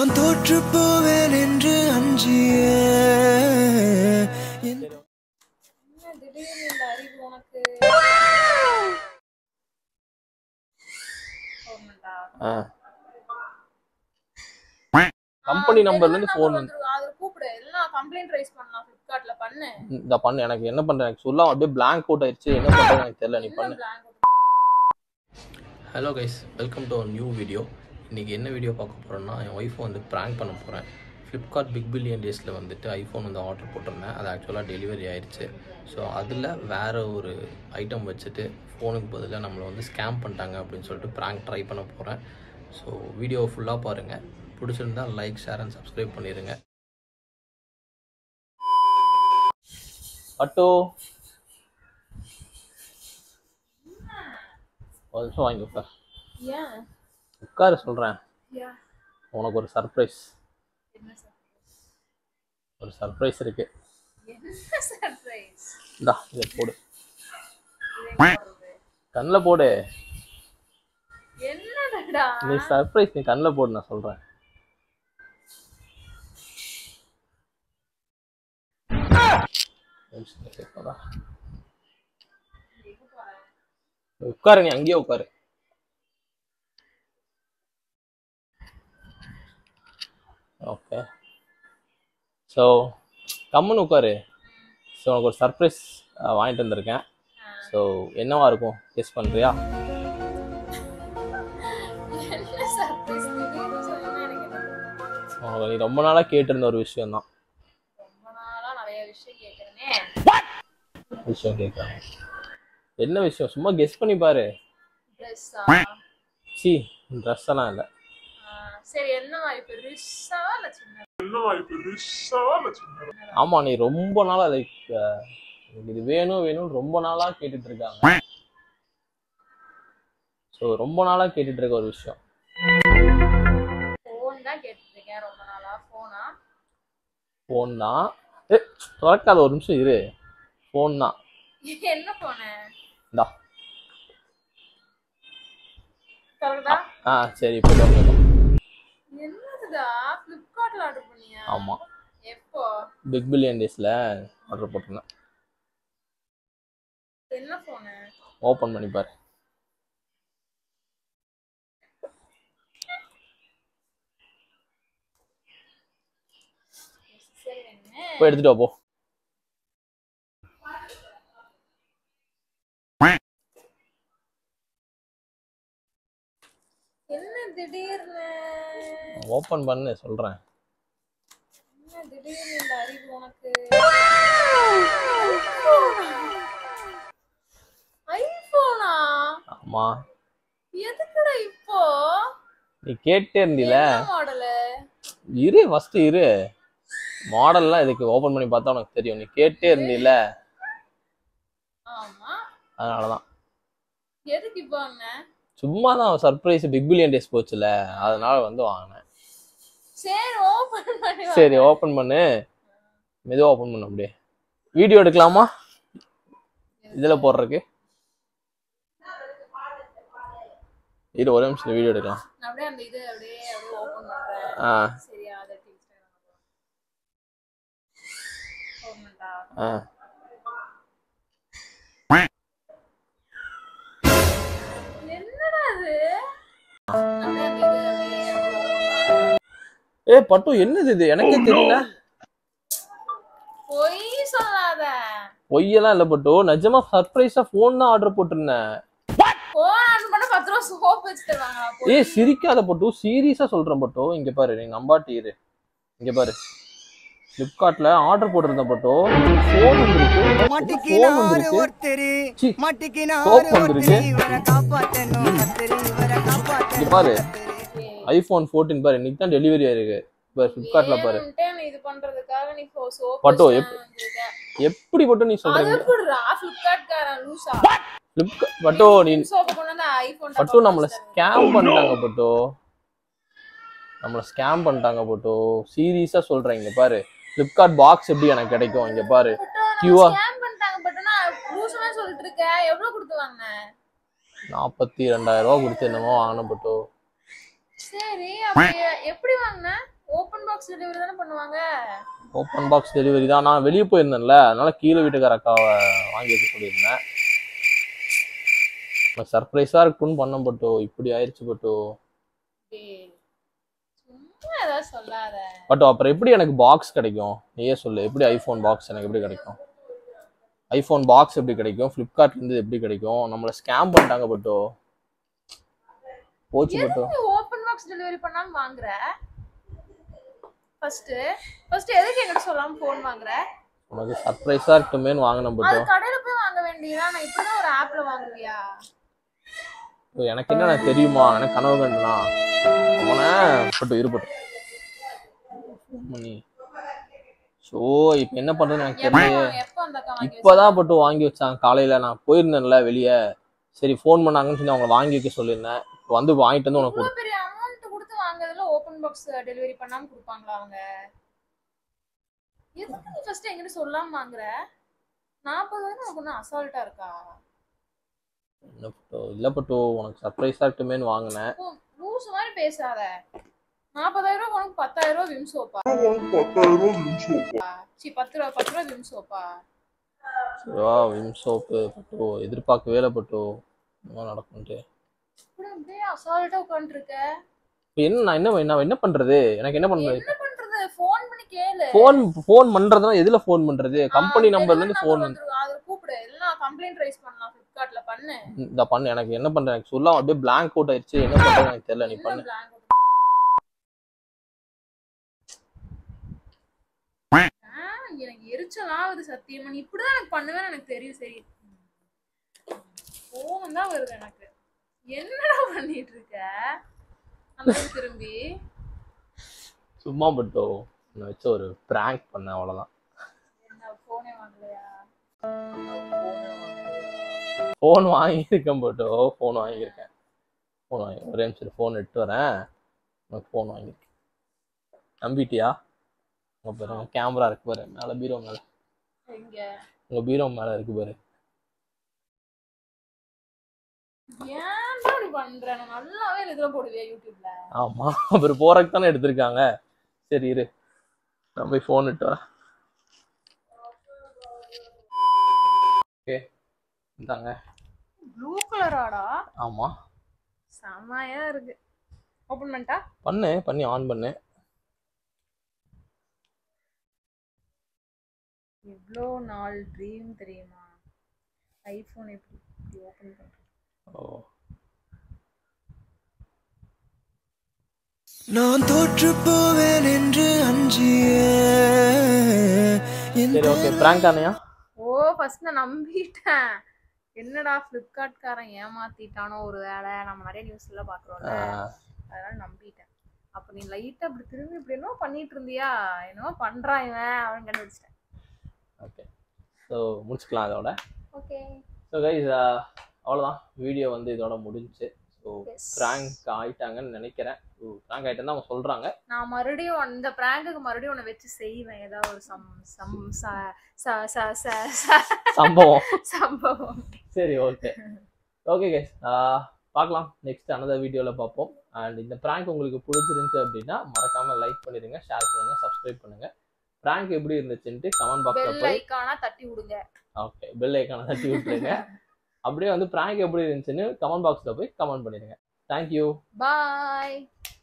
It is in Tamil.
நான் தோற்று போவேன் என்று அஞ்சிய என் என்ன திடீர்னு இந்த அறிவு உனக்கு கவர்மெண்டா கம்பெனி நம்பர்ல இருந்து ஃபோன் அது கூப்பிடு எல்லாம் கம்ப்ளைண்ட் ரைஸ் பண்ணலாம் ஃபிளிப்கார்ட்ல பண்ணு இந்த பண்ணு எனக்கு என்ன பண்றேன் எனக்கு சொல்ல அப்படியே blank அவுட் ஆயிடுச்சு என்ன பண்றேன்னு எனக்கு தெரியல நீ என்ன பண்ணு blank hello guys welcome to new video இன்றைக்கி என்ன வீடியோ பார்க்க போகிறோன்னா என் ஒய்ஃபை வந்து ப்ராங்க் பண்ண போகிறேன் ஃப்ளிப்கார்ட் பிக் பில்லியன் டேஸில் வந்துட்டு ஐஃபோன் வந்து ஆர்டர் போட்டிருந்தேன் அது ஆக்சுவலாக டெலிவரி ஆயிடுச்சு ஸோ அதில் வேறு ஒரு ஐட்டம் வச்சுட்டு ஃபோனுக்கு பதிலாக நம்மளை வந்து ஸ்கேம் பண்ணிட்டாங்க அப்படின்னு சொல்லிட்டு ப்ராங்க் ட்ரை பண்ண போகிறேன் ஸோ வீடியோ ஃபுல்லாக பாருங்கள் பிடிச்சிருந்தா லைக் ஷேர் அண்ட் சப்ஸ்கிரைப் பண்ணிடுங்க அட்டோ ஒரு நிமிஷம் வாங்கி உட்கார் ஏன் உட்கார சொல்கிறேன் ஏன் உனக்கு ஒரு சர்ப்ரைஸ் என்ன சார் ஒரு சர்ப்ரைஸ் இருக்கு என்ன சர்ப்ரைஸ் இந்தா இதை போடு கண்ணில் போடு என்னடா நீ சர்ப்ரைஸ் நீ கண்ணில் போடு நான் சொல்கிறேன் உட்காரு நீ அங்கேயே உட்காரு ஓகே ஸோ கம்முன்னு உட்காரு ஸோ உனக்கு ஒரு சர்ப்ரைஸ் வாங்கிட்டு வந்திருக்கேன் ஸோ என்னவா இருக்கும் கெஸ் பண்ணுறியா என்ன சர்ப்ரைஸ் திடீர்னு சொன்னா எனக்கு என்ன உனக்கு நீ ரொம்ப நாளாக கேட்டிருந்த ஒரு விஷயம் தான் ரொம்ப நாளா நிறைய விஷயம் கேட்கறேனே விஷயம் கேட்குறாங்க என்ன விஷயம் சும்மா கெஸ் பண்ணி பாரு ட்ரெஸ்ஸா சி ட்ரெஸ் எல்லாம் இல்லை சரி என்ன மாதிரி பெருசா இல்ல சின்ன ஆமாம் நீ ரொம்ப நாளாக லைக் எனக்கு இது வேணும் வேணும்னு ரொம்ப நாளாக கேட்டுட்டு இருக்காங்க ஸோ ரொம்ப நாளாக கேட்டுட்டு இருக்க ஒரு விஷயம் ஃபோன் தான் கேட்டுட்டு இருக்கேன் ரொம்ப நாளா ஃபோனா ஃபோன் தான் ஏ திறக்காத ஒரு நிமிஷம் இரு ஃபோன் தான் என்ன ஃபோனு இந்தா கரெக்டா ஆ சரி இப்போ திறந்துடும் என்னதுடா ஃப்ளிப்கார்ட்ல ஆர்டர் பண்ணியா ஆமாம் எப்போ பிக் பில்லியன் டேஸில் ஆர்டர் போட்டிருந்தேன் என்ன ஃபோனு ஓப்பன் பண்ணி பாரு சரி என்ன போய் எடுத்துட்டு வா போ என்ன திடீர்னு ஓப்பன் பண்ணு சொல்கிறேன் என்ன திடீர்னு இந்த அறிவு உனக்கு ஐபோனா ஆமாம் எதுக்குடா இப்போ நீ கேட்டே இருந்தில மாடலு இரு ஃபர்ஸ்ட் இரு மாடல்லாம் இதுக்கு ஓபன் பண்ணி பார்த்தா உனக்கு தெரியும் நீ கேட்டே இருந்தில ஆமா அதனால தான் எதுக்கு இப்போ வாங்கின சும்மா தான் சர்ப்ரைஸ் பிக் பில்லியன் டேஸ் போச்சுல அதனால வந்து வாங்கினேன் சரி ஓபன் பண்ணி வா. சரி ஓபன் பண்ணு மெதுவாக ஓபன் பண்ணு அப்படியே வீடியோ எடுக்கலாமா இதில் போடுறதுக்கு இரு ஒரே நிமிஷம் வீடியோ எடுக்கலாம் நான் அப்படியே அந்த இது அப்படியே அப்படியே ஓபன் பண்றேன் ஆ சரியா அதை இன்ஸ்டாகிராம் ஓபன் பண்ணா ஆ என்னடா அது அப்படியே அந்த இது அப்படியே அப்படியே open பண்ணு. ஏ பட்டு என்னது இது எனக்கே தெரியல பொய் சொல்லாத பொய்யெல்லாம் இல்லை பட்டு நிஜமா சர்ப்ரைஸா ஃபோன் தான் ஆர்டர் போட்டிருந்தேன் போன் ஆர்டர் பண்ண பத்து ரூபா சோப் வச்சு தருவாங்க ஏய் சிரிக்காத பட்டு சீரியஸா சொல்றேன் பட்டு இங்க பாரு நீ நம்பாட்டி இரு இங்க பாரு ஃப்ளிப்கார்ட்ல ஆர்டர் போட்டிருந்தேன் பட்டு ஃபோன் வந்திருக்கு ஃபோன் மட்டிக்கினாரு வந்திருக்கு ஒருத்தரு சி, மட்டிக்கினாரு சோப்பு வந்திருக்கு. ஒருத்தரு இவரை காப்பாத்தணும் கத்தரு இவரை இங்க காப்பாத்தணும் பாரு ஐபோன் 14 பாரு இன்னைக்கு தான் டெலிவரி ஆயிருக்கு பாரு ஃப்ளிப்கார்ட்ல பாரு வேணும்ட்டே நீ இது பண்றதுக்காக நீ சோப் பட்டோ, வச்சு எப்- வந்திருக்க. எப்படி பட்டு நீ அது சொல்றீங்க எப்படிடா ஃபிளிப்கார்ட் காரன் லூசா ஃப்ளிப்கார்ட் பட்டு நீ சோப்பு கொண்டு வந்து ஐபோன் பட்டு நம்மள ஸ்கேம் பண்ணிட்டாங்க பட்டு நம்மள ஸ்கேம் பண்ணிட்டாங்க பட்டு சீரியஸா சொல்றேன் இங்க பாரு ஃப்ளிப்கார்ட் பாக்ஸ் எப்படி எனக்கு கிடைக்கும் இங்க பாரு கியூஆ ஸ்கேம் பண்ணிட்டாங்க பட் ஆனா லூசுமே சொல்லிட்டு இருக்க எவ்வளவு கொடுத்து வாங்க நாற்பத்தி ரெண்டாயிரம் ரூபா கொடுத்து என்னமோ வாங்கின பட்டு சரி அப்ப எ- எப்படி வாங்கின பாக்ஸ் டெலிவரி தானே பண்ணுவாங்க ஓப்பன் பாக்ஸ் டெலிவரி தான் நான் வெளியே போயிருந்தேன்ல அதனால கீழே வீட்டுக்கார அக்காவை வாங்கி வைக்க சொல்லியிருந்தேன் சர்ப்ரைஸாக இருக்குன்னு பண்ண பட்டோ இப்படி ஆயிடுச்சு பட்டோ டேய், சும்மா ஏதாவது சொல்லாத பட் அப்புறம் எப்படி எனக்கு பாக்ஸ் கிடைக்கும் நீயே சொல்லு எப்படி ஐஃபோன் பாக்ஸ் எனக்கு எப்படி கிடைக்கும் ஐஃபோன் பாக்ஸ் எப்படி கிடைக்கும் ஃப்ளிப்கார்ட்லேருந்து எப்படி கிடைக்கும் நம்மளை ஸ்கேம் பண்ணிட்டாங்க பட்டோ போச்சு பட்டோ நீ ஓப்பன் பாக்ஸ் டெலிவரி பண்ணாம வாங்குற ஃபர்ஸ்ட் ஃபர்ஸ்ட் எதுக்கு என்கிட்ட சொல்லாம ஃபோன் வாங்குற உனக்கு சர்ப்ரைஸாக இருக்கட்டுமேன்னு வாங்கினேன் அது பட்டோ கடையில போய் வாங்க வேண்டியதா நான் இப்பதான் ஒரு ஆப்ல வாங்குவியா எனக்கு என்ன எனக்கு தெரியுமா எனக்கு கனவு கண்டுனா அவனை பட்டு இருப்பட்டு பண்ணி ஸோ இப்போ என்ன பண்ணுறதுன்னு எனக்கு எப்போ தெரியல எப்போ அந்த அக்கா வாங்கி இப்போதான் போட்டு வாங்கி வச்சாங்க காலையில நான் போயிருந்தேன்ல வெளியே சரி ஃபோன் பண்ணாங்கன்னு சொல்லி அவங்க வாங்கி வைக்க சொல்லியிருந்தேன் இப்போ வந்து வாங்கிட்டு வந்து உனக்கு இவ்வளவு பெரிய அமௌண்ட் கொடுத்து வாங்குறதுல ஓபன் பாக்ஸ் டெலிவரி பண்ணாம கொடுப்பாங்களா அவங்க எதுக்கு நீ ஃபர்ஸ்ட் என்கிட்ட சொல்லாம வாங்குற நாற்பதாயிரம் உனக்கு ஒன்றும் அசால்ட்டா இருக்கா என்ன பட்டோ இல்லை பட்டோ உனக்கு சர்ப்ரைஸாக இருக்கட்டுமேன்னு வாங்கினேன் லூஸ் மாதிரி பேசாத நாற்பதாயிரம் ரூபாய் உனக்கு பத்தாயிரம் ரூபாய் விம் சோப்பா சி பத்து ரூபா பத்து ரூபா விம் சோப்பா சரிவா விம் சோப்பு பட்டோ எதிர்பார்க்கவே இல்லை பட்டோ இந்த மாதிரி நடக்கும்ட்டு இப்படி அப்படியே அசால்ட்டா உட்காந்துருக்க இப்போ என்ன நான் என்ன நான் என்ன பண்றது எனக்கு என்ன பண்றது என்ன பண்றது ஃபோன் பண்ணி கேளு ஃபோன் ஃபோன் பண்றதுனா எதுல ஃபோன் பண்றது கம்பெனி ஆ, நம்பர்ல இருந்து number ஃபோன் வந்துரும். அதுல கூப்பிடு இல்லைன்னா கம்ப்ளைண்ட் ரைஸ் பண்ணலாம் ஃபிளிப்கார்ட்ல பண்ணு இந்த பண்ணு எனக்கு என்ன பண்ற எனக்கு சொல்ல அப்படியே blank அவுட் ஆயிடுச்சு என்ன பண்றது எனக்கு தெரியல நீ என்ன பண்ணு blank out? ஆ, எனக்கு எரிச்சல் ஆகுது சத்தியமா நீ இப்படிதான் எனக்கு பண்ணுவேன்னு எனக்கு தெரியும் சரி கோவம் தான் வருது எனக்கு என்னடா பண்ணிட்டு இருக்க அந்த பக்கம் திரும்பி சும்மா பட்டோ நான் வச்சு ஒரு prank பண்ணேன் அவ்வளவுதான் என்ன போனே வாங்கலையா ஃபோன் வாங்கியிருக்கேன் பட்டோ ஃபோன் வாங்கியிருக்கேன் ஃபோன் வாங்கி ஒரே நிமிஷம் ஃபோன் எடுத்து வரேன் உனக்கு ஃபோன் வாங்கியிருக்கேன் நம்பிட்டியா உங்க பாரு கேமரா இருக்கு பாரு மேல பீரோ மேல எங்க உங்க பீரோ மேல இருக்கு பாரு ஏன்டா இப்படி பண்ற நான் நல்லாவே இதுல போடுவியா யூடியூப்ல ஆமா அப்புறம் போறதுக்கு தானே எடுத்திருக்காங்க சரி இரு நான் போய் ஃபோன் இட்டு வரேன் ஓகே இந்தாங்க ப்ளூ கலராடா ஆமா செமையா இருக்கு ஓபன் பண்ணிட்டா பண்ணு பண்ணி ஆன் பண்ணு எவ்வளோ நாள் ட்ரீம் தெரியுமா ஐஃபோன் எப்படி இப்படி ஓப்பன் பண்ணுறது ஓ நான் தோற்று போவேன் என்று அஞ்சிய என் சரி ஓகே பிராங்க் ஆனையா ஓ ஃபர்ஸ்ட் நான் நம்பிட்டேன் என்னடா ஃப்ளிப்கார்ட்காரன் ஏமாத்திட்டானோ ஒரு வேலை நம்ம நிறைய நியூஸ்ல பாக்குறோம்ல அதனால நம்பிட்டேன் அப்ப நீ லைட்டா அப்படி திரும்பி இப்படி என்னமோ பண்ணிட்டு இருந்தியா என்னமோ பண்றான் இவன் அவன் கண்டுபிடிச்சிட்டேன் ஓகே ஸோ முடிச்சுக்கலாம் இதோட ஓகே ஸோ கைஸ் அவ்வளோதான் வீடியோ வந்து இதோட முடிஞ்சுச்சு ஸோ Yes. ப்ராங்க் ஆயிட்டாங்கன்னு நினைக்கிறேன் ஸோ ப்ராங்க் ஆயிட்டேன்னு அவங்க சொல்கிறாங்க நான் மறுபடியும் அந்த பிராங்குக்கு மறுபடியும் உன்னை வச்சு செய்வேன் ஏதாவது ஒரு சம் சம் ச- ச- ச- ச- ச- சம்பவம் சம்பவம் சரி ஓகே ஓகே கைஸ் பார்க்கலாம் நெக்ஸ்ட் அனதர் வீடியோவில் பார்ப்போம் அண்ட் இந்த ப்ராங்க் உங்களுக்கு பிடிச்சிருந்துச்சு அப்படின்னா மறக்காமல் லைக் பண்ணிடுங்க ஷேர் பண்ணுங்க சப்ஸ்கிரைப் பண்ணுங்க ப்ராங்க் எப்படி இருந்துச்சுன்ட்டு கமெண்ட் பாக்ஸில் பெல் போய் ஐக்கானா தட்டி விடுங்க ஓகே பெல் ஐக்கான தட்டி விட்டுருங்க அப்படியே வந்து ப்ராங்க் எப்படி இருந்துச்சுன்னு கமெண்ட் பாக்ஸில் போய் கமெண்ட் பண்ணிடுங்க தேங்க்யூ பாய்